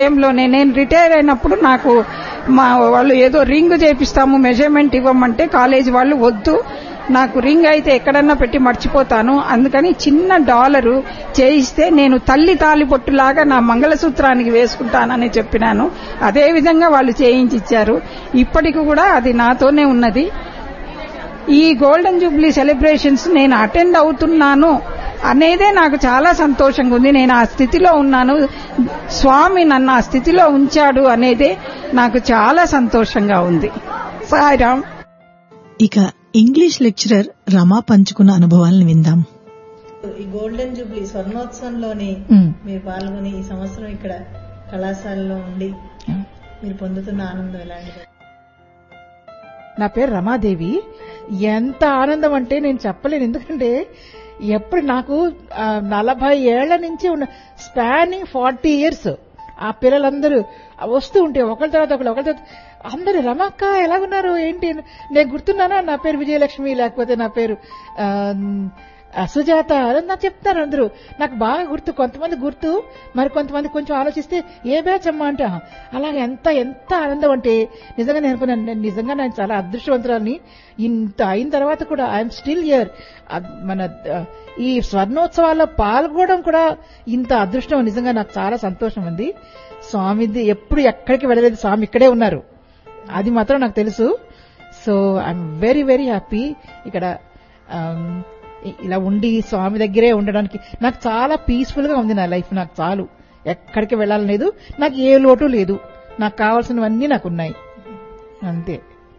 టైంలోనే నేను రిటైర్ అయినప్పుడు నాకు మా వాళ్ళు ఏదో రింగ్ చేపిస్తాము మెజర్మెంట్ ఇవ్వమంటే కాలేజ్ వాళ్ళు వద్దు నాకు రింగ్ అయితే ఎక్కడన్నా పెట్టి మర్చిపోతాను అందుకని చిన్న డాలరు చేయిస్తే నేను తల్లి తాలిబొట్టులాగా నా మంగళసూత్రానికి వేసుకుంటానని చెప్పినాను అదే విధంగా వాళ్ళు చేయించి ఇచ్చారు ఇప్పటికి కూడా అది నాతోనే ఉన్నది ఈ గోల్డెన్ జూబ్లీ సెలబ్రేషన్స్ నేను అటెండ్ అవుతున్నాను అనేదే నాకు చాలా సంతోషంగా ఉంది నేను ఆ స్థితిలో ఉన్నాను స్వామి నన్ను ఆ స్థితిలో ఉంచాడు అనేదే నాకు చాలా సంతోషంగా ఉంది సాయిరామ్ ఇక ఇంగ్లీష్ లెక్చరర్ రమా పంచుకున్న అనుభవాలను విందాం ఈ గోల్డెన్ జూబ్లీ స్వర్ణోత్సవంలోని మీరు పాల్గొని ఈ సంవత్సరం ఇక్కడ కళాశాలలో ఉండి మీరు పొందుతున్న ఆనందం ఎలాంటిది నా పేరు రమాదేవి ఎంత ఆనందం అంటే నేను చెప్పలేను ఎందుకంటే ఎప్పుడు నాకు ఆ, నలభై ఏళ్ల నుంచి ఉన్న స్పానింగ్ ఫార్టీ ఇయర్స్ ఆ పిల్లలందరూ వస్తూ ఉంటే ఒకరి తర్వాత ఒకరు ఒకరి తర్వాత అందరు రమక్క ఎలాగున్నారు ఏంటి అని. నేను గుర్తున్నానా నా పేరు విజయలక్ష్మి లేకపోతే నా పేరు ఆ, ఆ, సుజాత అని నాకు చెప్తారు అందరూ నాకు బాగా గుర్తు కొంతమంది గుర్తు మరి కొంతమంది కొంచెం ఆలోచిస్తే ఏ బ్యాచ్ అమ్మా అంటే "ఆ, అలాగే ఎంత ఎంత ఆనందం అంటే నిజంగా నేను అనుకున్నాను నేను నిజంగా నేను చాలా అదృష్టవంతురాలని ఇంత అయిన తర్వాత కూడా ఐఎమ్ స్టిల్ ఇయర్ మన ఆ, ఈ స్వర్ణోత్సవాల్లో పాల్గొనడం కూడా ఇంత అదృష్టం నిజంగా నాకు చాలా సంతోషం ఉంది స్వామిది ఎప్పుడు ఎక్కడికి వెళ్ళలేదు స్వామి ఇక్కడే ఉన్నారు అది మాత్రం నాకు తెలుసు so I'm very very happy ఇక్కడ ఆమ్, ఇ- ఇలా ఉండి స్వామి దగ్గరే ఉండడానికి నాకు చాలా పీస్ఫుల్ గా ఉంది నా లైఫ్ నాకు చాలు ఎక్కడికి వెళ్ళాలని లేదు నాకు ఏ లోటు లేదు నాకు కావాల్సినవన్నీ నాకు ఉన్నాయి అంతే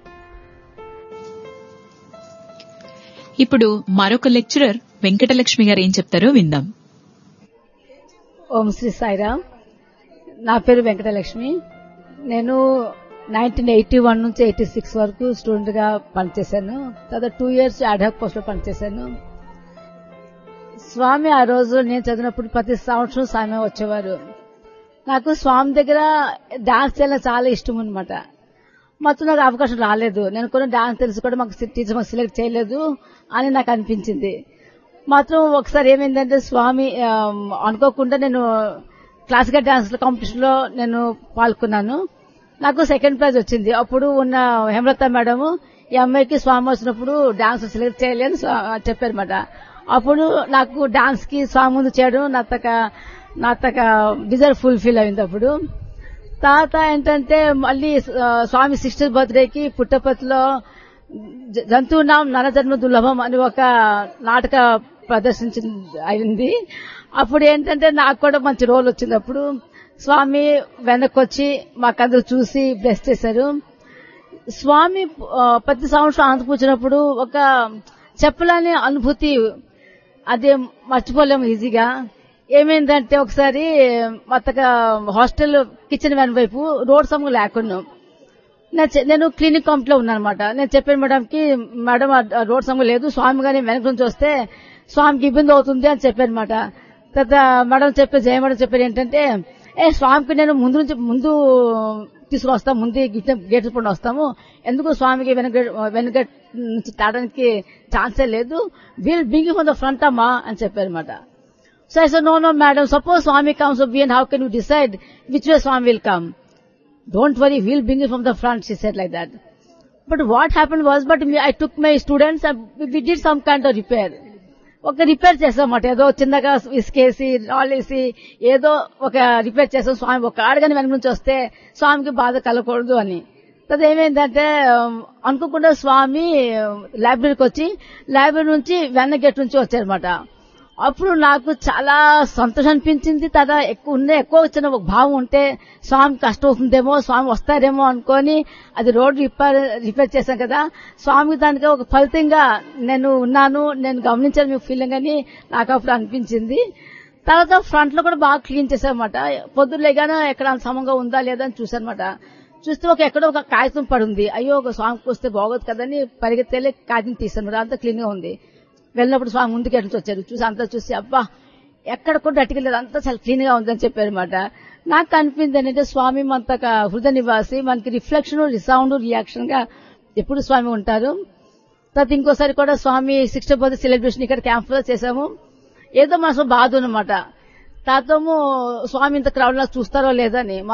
ఇప్పుడు మరొక లెక్చరర్ వెంకటలక్ష్మి గారు ఏం చెప్తారో విందాం ఓం శ్రీ సాయిరామ్ నా పేరు వెంకటలక్ష్మి నేను నైన్టీన్ ఎయిటీ వన్ నుంచి ఎయిటీ సిక్స్ వరకు స్టూడెంట్ గా పనిచేశాను తర్వాత టూ ఇయర్స్ అడాక్ పోస్ట్ లో పనిచేశాను స్వామి ఆ రోజు నేను చదివినప్పుడు ప్రతి సంవత్సరం స్వామి వచ్చేవారు నాకు స్వామి దగ్గర డాన్స్ చేయాలని చాలా ఇష్టం అనమాట మొత్తం నాకు అవకాశం రాలేదు నేను కొన్ని డాన్స్ తెలుసు కూడా మాకు టీచర్ మాకు సెలెక్ట్ చేయలేదు అని నాకు అనిపించింది మాత్రం ఒకసారి ఏమైందంటే స్వామి ఆ, అనుకోకుండా నేను క్లాసికల్ డాన్స్ కాంపిటీషన్ లో నేను పాల్గొన్నాను నాకు సెకండ్ ప్రైజ్ వచ్చింది అప్పుడు ఉన్న హేమలత మేడం ఈ అమ్మాయికి స్వామి వచ్చినప్పుడు డాన్స్ సెలెక్ట్ చేయలేని చెప్పారన్నమాట అప్పుడు నాకు డాన్స్ కి స్వామి ముందు చేయడం నా తక నా తక డిజైర్ ఫుల్ఫిల్ అయింది అప్పుడు తర్వాత ఏంటంటే మళ్ళీ ఆ, స్వామి సిస్టర్ బర్త్డేకి పుట్టపతిలో జ- జంతువునాం నరజన్మ దుర్లభం అని ఒక నాటక ప్రదర్శించి అయింది అప్పుడు ఏంటంటే నాకు కూడా మంచి రోల్ వచ్చింది అప్పుడు స్వామి వెనక్కి వచ్చి మాకందరూ చూసి బ్లెస్ చేశారు స్వామి ఆ, ప్రతి సంవత్సరం ఆనంద పూచినప్పుడు ఒక చెప్పలేని అనుభూతి అదే మర్చిపోలేము ఈజీగా ఏమైందంటే ఒకసారి మొత్తగా హాస్టల్ కిచెన్ వ్యాన్ వైపు రోడ్ సమ్ము లేకున్నాం నేను చె- నేను క్లినిక్ కాంప్ లో ఉన్నాను అనమాట నేను చెప్పాను మేడం కి మేడం ఆ రోడ్ సంఘం లేదు స్వామి గాని వెనక నుంచి వస్తే స్వామికి ఇబ్బంది అవుతుంది అని చెప్పాను అనమాట తర్వాత మేడం చెప్పే జయ మేడం చెప్పారు ఏంటంటే ఏ స్వామికి నేను ముందు నుంచి ముందు తీసుకొస్తాం ముందు గేట్ పండు వస్తాము ఎందుకు స్వామికి వెనక వెనక నుంచి తాడడానికి ఛాన్సే లేదు will bring from the front అమ్మా అని చెప్పారు అనమాట so I know no madam suppose Swami comes beyond how can you decide which way Swami will come don't worry, we'll bring you from the front, she said like that. But what happened was, but me, I took my students and we- we did some kind of repair. ఒక repair చేసామన్నమాట ఏదో చిన్నగా ఇసుకేసి రాళ్ళేసి ఏదో ఒక repair చేసాం స్వామి ఒక ఆడగాని వెనక నుంచి వస్తే స్వామికి బాధ కలగకూడదు అని తర్వాత ఏమైందంటే ఉమ్, అనుకోకుండా స్వామి లైబ్రరీకి వచ్చి లైబ్రరీ నుంచి వెన్న గేట్ నుంచి వచ్చారనమాట అప్పుడు నాకు చాలా సంతోషం అనిపించింది తర్వాత ఎక్కువ ఉన్న ఎక్కువ వచ్చిన ఒక భావం ఉంటే స్వామి కష్టం అవుతుందేమో స్వామి వస్తారేమో అనుకొని అది రోడ్ రిపేర్ రిపేర్ చేశాం కదా స్వామి దానికి ఒక ఫలితంగా నేను ఉన్నాను నేను గమనించాను మీ ఫీలింగ్ అని నాకు అప్పుడు అనిపించింది తర్వాత ఫ్రంట్ లో కూడా బాగా క్లీన్ చేశామన్నమాట పొద్దులేగానే ఎక్కడ సమంగా ఉందా లేదా అని చూసానమాట చూస్తే ఒక ఎక్కడో ఒక కాగితం పడి ఉంది అయ్యో ఒక స్వామికి వస్తే బాగోదు కదని పరిగెత్తేలే కాగితం తీసాను అంతా క్లీన్ గా ఉంది వెళ్ళినప్పుడు స్వామి ముందుకు ఎట్లా వచ్చారు చూసి అంతా చూసి అబ్బా ఎక్కడ కూడా అటుకెళ్ళలేదు అంతా చాలా క్లీన్ గా ఉందని చెప్పారనమాట నాకు అనిపించింది ఏంటంటే స్వామి మనత హృదయ నివాసి మనకి రిఫ్లెక్షన్ రిసౌండ్ రియాక్షన్ గా ఎప్పుడు స్వామి ఉంటారు తర్వాత ఇంకోసారి కూడా స్వామి సిక్స్టీ బర్త్ సెలబ్రేషన్ ఇక్కడ క్యాంప్ లో చేశాము ఏదో మనసు బాధ అనమాట తాతము స్వామి ఇంత క్రౌడ్ లా చూస్తారో లేదని